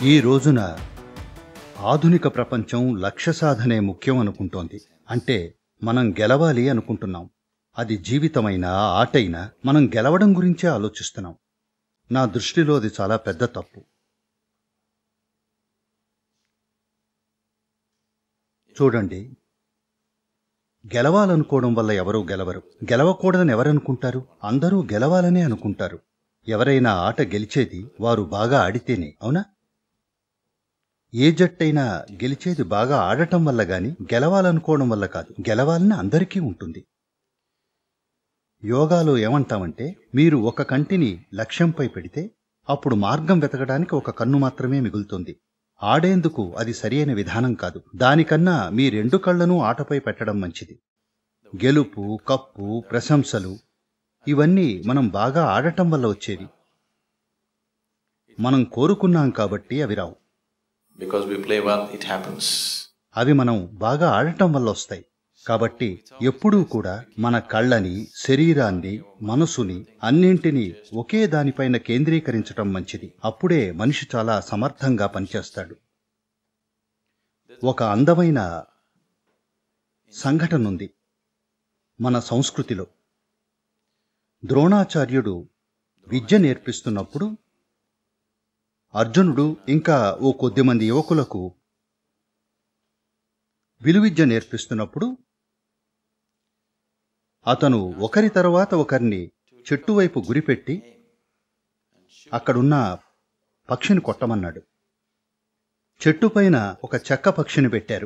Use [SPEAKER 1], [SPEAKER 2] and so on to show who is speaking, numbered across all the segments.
[SPEAKER 1] ఈ రోజున ఆధునిక ప్రపంచం లక్ష్య సాధనే ముఖ్యం అనుకుంటోంది అంటే మనం గెలవాలి అనుకుంటున్నాం అది జీవితమైనా ఆటైనా మనం గెలవడం గురించే ఆలోచిస్తున్నాం నా దృష్టిలో అది చాలా పెద్ద తప్పు చూడండి గెలవాలనుకోవడం వల్ల ఎవరూ గెలవరు గెలవకూడదని ఎవరనుకుంటారు అందరూ గెలవాలనే అనుకుంటారు ఎవరైనా ఆట గెలిచేది వారు బాగా ఆడితేనే అవునా ఏ జట్టైనా గెలిచేది బాగా ఆడటం వల్ల గాని గెలవాలనుకోవడం వల్ల కాదు గెలవాలని అందరికీ ఉంటుంది యోగాలో ఏమంటామంటే మీరు ఒక కంటిని లక్ష్యంపై పెడితే అప్పుడు మార్గం వెతకడానికి ఒక కన్ను మాత్రమే మిగులుతుంది ఆడేందుకు అది సరియైన విధానం కాదు దానికన్నా మీ రెండు కళ్లను ఆటపై పెట్టడం మంచిది గెలుపు కప్పు ప్రశంసలు ఇవన్నీ మనం బాగా ఆడటం వల్ల వచ్చేవి మనం కోరుకున్నాం కాబట్టి అవి రావు
[SPEAKER 2] Because we play well, it happens.
[SPEAKER 1] అవి మనం బాగా ఆడటం వల్ల వస్తాయి కాబట్టి ఎప్పుడూ కూడా మన కళ్ళని శరీరాన్ని మనసుని అన్నింటినీ ఒకే దానిపైన కేంద్రీకరించటం మంచిది అప్పుడే మనిషి చాలా సమర్థంగా పనిచేస్తాడు ఒక అందమైన సంఘటన ఉంది మన సంస్కృతిలో ద్రోణాచార్యుడు విద్య నేర్పిస్తున్నప్పుడు అర్జునుడు ఇంకా ఓ కొద్దిమంది యువకులకు విలువిద్య నేర్పిస్తున్నప్పుడు అతను ఒకరి తరువాత ఒకరిని చెట్టు వైపు గురిపెట్టి అక్కడున్న పక్షిని కొట్టమన్నాడు చెట్టుపైన ఒక చెక్క పక్షిని పెట్టారు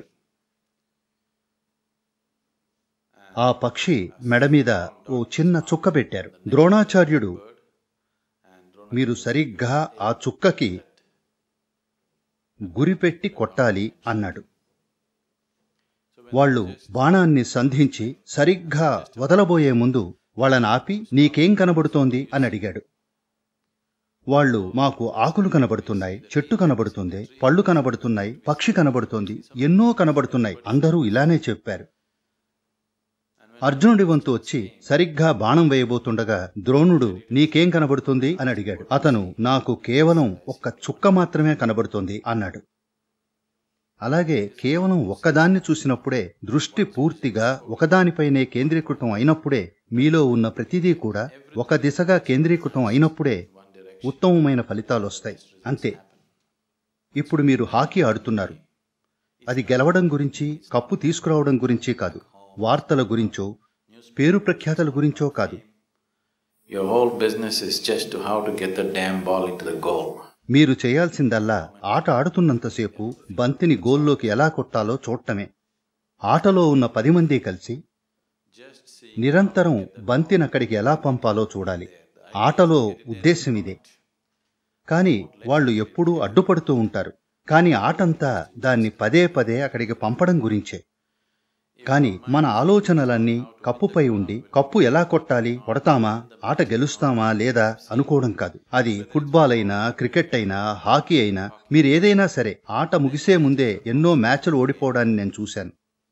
[SPEAKER 1] ఆ పక్షి మెడ మీద ఓ చిన్న చుక్క పెట్టారు ద్రోణాచార్యుడు మీరు సరిగ్గా ఆ చుక్కకి గురిపెట్టి కొట్టాలి అన్నాడు వాళ్ళు బాణాన్ని సంధించి సరిగ్గా వదలబోయే ముందు వాళ్ళని ఆపి నీకేం కనబడుతోంది అని అడిగాడు వాళ్ళు మాకు ఆకులు కనబడుతున్నాయి చెట్టు కనబడుతుంది పళ్ళు కనబడుతున్నాయి పక్షి కనబడుతోంది ఎన్నో కనబడుతున్నాయి అందరూ ఇలానే చెప్పారు అర్జునుడి వంతు వచ్చి సరిగ్గా బాణం వేయబోతుండగా ద్రోణుడు నీకేం కనబడుతుంది అని అడిగాడు అతను నాకు కేవలం ఒక్క చుక్క మాత్రమే కనబడుతోంది అన్నాడు అలాగే కేవలం ఒక్కదాన్ని చూసినప్పుడే దృష్టి పూర్తిగా ఒకదానిపైనే కేంద్రీకృతం అయినప్పుడే మీలో ఉన్న ప్రతిదీ కూడా ఒక దిశగా కేంద్రీకృతం అయినప్పుడే ఉత్తమమైన ఫలితాలు వస్తాయి అంతే ఇప్పుడు మీరు హాకీ ఆడుతున్నారు అది గెలవడం గురించి కప్పు తీసుకురావడం గురించి కాదు వార్తల గురించో పేరు ప్రఖ్యాతల గురించో కాదు
[SPEAKER 2] Your whole business is just to how to get the damn ball into the goal.
[SPEAKER 1] మీరు చేయాల్సిందల్లా ఆట ఆడుతున్నంతసేపు బంతిని గోల్లోకి ఎలా కొట్టాలో చూడటమే ఆటలో ఉన్న పది మంది కలిసి నిరంతరం బంతినక్కడికి ఎలా పంపాలో చూడాలి ఆటలో ఉద్దేశం ఇదే కానీ వాళ్ళు ఎప్పుడూ అడ్డుపడుతూ ఉంటారు కానీ ఆటంతా దాన్ని పదే పదే అక్కడికి పంపడం గురించే కానీ మన ఆలోచనలన్నీ కప్పుపై ఉండి కప్పు ఎలా కొట్టాలి కొడతామా ఆట గెలుస్తామా లేదా అనుకోవడం కాదు అది ఫుట్బాల్ అయినా క్రికెట్ అయినా హాకీ అయినా మీరు ఏదైనా సరే ఆట ముగిసే ముందే ఎన్నో మ్యాచ్లు ఓడిపోవడాన్ని నేను చూశాను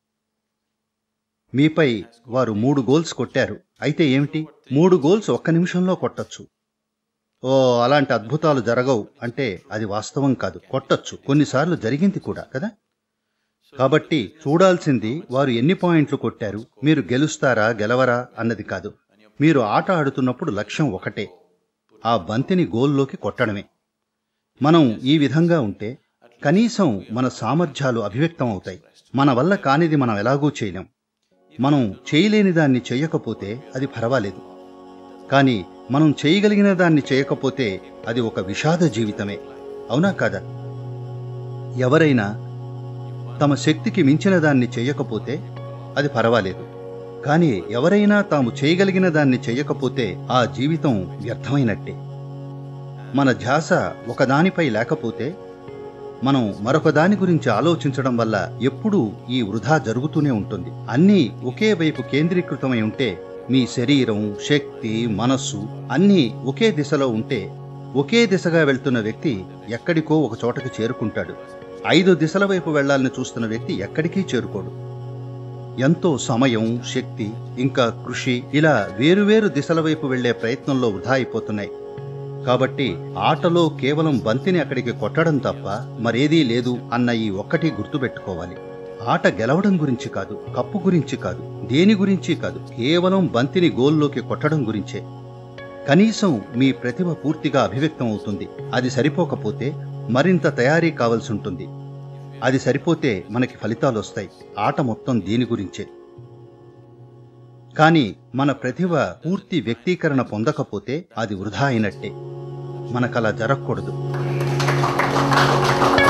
[SPEAKER 1] మీపై వారు మూడు గోల్స్ కొట్టారు అయితే ఏమిటి మూడు గోల్స్ ఒక్క నిమిషంలో కొట్టొచ్చు ఓ అలాంటి అద్భుతాలు జరగవు అంటే అది వాస్తవం కాదు కొట్టొచ్చు కొన్నిసార్లు జరిగింది కూడా కదా కాబట్టి చూడాల్సింది వారు ఎన్ని పాయింట్లు కొట్టారు మీరు గెలుస్తారా గెలవరా అన్నది కాదు మీరు ఆట ఆడుతున్నప్పుడు లక్ష్యం ఒకటే ఆ బంతిని గోల్లోకి కొట్టడమే మనం ఈ విధంగా ఉంటే కనీసం మన సామర్థ్యాలు అభివ్యక్తం అవుతాయి మన వల్ల కానిది మనం ఎలాగూ చేయలేం మనం చేయలేని దాన్ని చేయకపోతే అది పర్వాలేదు కానీ మనం చేయగలిగిన దాన్ని చేయకపోతే అది ఒక విషాద జీవితమే అవునా కాదా ఎవరైనా తమ శక్తికి మించిన దాన్ని చేయకపోతే అది పర్వాలేదు కానీ ఎవరైనా తాము చేయగలిగిన దాన్ని చేయకపోతే ఆ జీవితం వ్యర్థమైనట్టే మన ధ్యాస ఒకదానిపై లేకపోతే మనం మరొక దాని గురించి ఆలోచించడం వల్ల ఎప్పుడూ ఈ వృధా జరుగుతూనే ఉంటుంది అన్నీ ఒకే వైపు కేంద్రీకృతమై ఉంటే మీ శరీరం శక్తి మనస్సు అన్నీ ఒకే దిశలో ఉంటే ఒకే దిశగా వెళ్తున్న వ్యక్తి ఎక్కడికో ఒక చోటకి చేరుకుంటాడు ఐదు దిశల వైపు వెళ్లాలని చూస్తున్న వ్యక్తి ఎక్కడికి చేరుకోడు ఎంతో సమయం శక్తి ఇంకా కృషి ఇలా వేరువేరు దిశల వైపు వెళ్లే ప్రయత్నంలో వృధా అయిపోతున్నాయి కాబట్టి ఆటలో కేవలం బంతిని అక్కడికి కొట్టడం తప్ప మరేదీ లేదు అన్న ఈ ఒక్కటి గుర్తుపెట్టుకోవాలి ఆట గెలవడం గురించి కాదు కప్పు గురించి కాదు దేని గురించి కాదు కేవలం బంతిని గోల్లోకి కొట్టడం గురించే కనీసం మీ ప్రతిభ పూర్తిగా అభివ్యక్తం అవుతుంది అది సరిపోకపోతే మరింత తయారీ కావలసి ఉంటుంది అది సరిపోతే మనకి ఫలితాలు వస్తాయి ఆట మొత్తం దీని గురించే కానీ మన ప్రతిభ పూర్తి వ్యక్తీకరణ పొందకపోతే అది వృధా అయినట్టే మనకలా జరగకూడదు